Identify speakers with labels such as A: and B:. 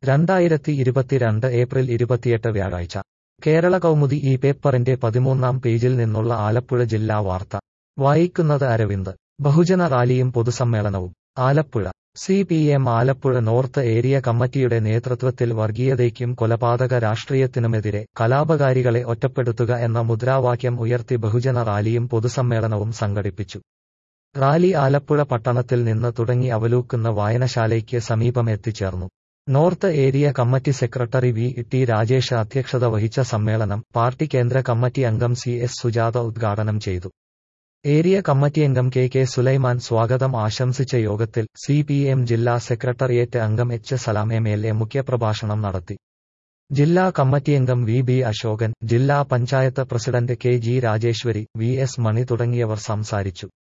A: രണ്ടായിരത്തി ഇരുപത്തിരണ്ട് ഏപ്രിൽ ഇരുപത്തിയെട്ട് വ്യാഴാഴ്ച കേരള കൗമുദി ഈ പേപ്പറിന്റെ പതിമൂന്നാം പേജിൽ നിന്നുള്ള ആലപ്പുഴ ജില്ലാ വാർത്ത വായിക്കുന്നത് അരവിന്ദ് ബഹുജന റാലിയും പൊതുസമ്മേളനവും Alappuzha C P M Alappuzha north area കമ്മിറ്റിയുടെ നേതൃത്വത്തിൽ വർഗീയതയ്ക്കും കൊലപാതക രാഷ്ട്രീയത്തിനുമെതിരെ കലാപകാരികളെ ഒറ്റപ്പെടുത്തുക എന്ന മുദ്രാവാക്യം ഉയർത്തി ബഹുജന റാലിയും പൊതുസമ്മേളനവും സംഘടിപ്പിച്ചു റാലി ആലപ്പുഴ പട്ടണത്തിൽ നിന്ന് തുടങ്ങി അവലൂക്കുന്ന വായനശാലയ്ക്ക് സമീപം എത്തിച്ചേർന്നു north area committee secretary V T Rajesh അധ്യക്ഷത വഹിച്ച സമ്മേളനം പാർട്ടി കേന്ദ്ര കമ്മിറ്റി അംഗം സി എസ് സുജാത ഉദ്ഘാടനം ചെയ്തു ഏരിയ കമ്മിറ്റി അംഗം കെ കെ സുലൈമാൻ സ്വാഗതം ആശംസിച്ച യോഗത്തിൽ സി പി എം ജില്ലാ സെക്രട്ടറിയേറ്റ് അംഗം H Salam M L A മുഖ്യപ്രഭാഷണം നടത്തി ജില്ലാ കമ്മിറ്റി അംഗം വി ബി അശോകൻ ജില്ലാ panchayat president K G Rajeswari V S Mani തുടങ്ങിയവർ സംസാരിച്ചു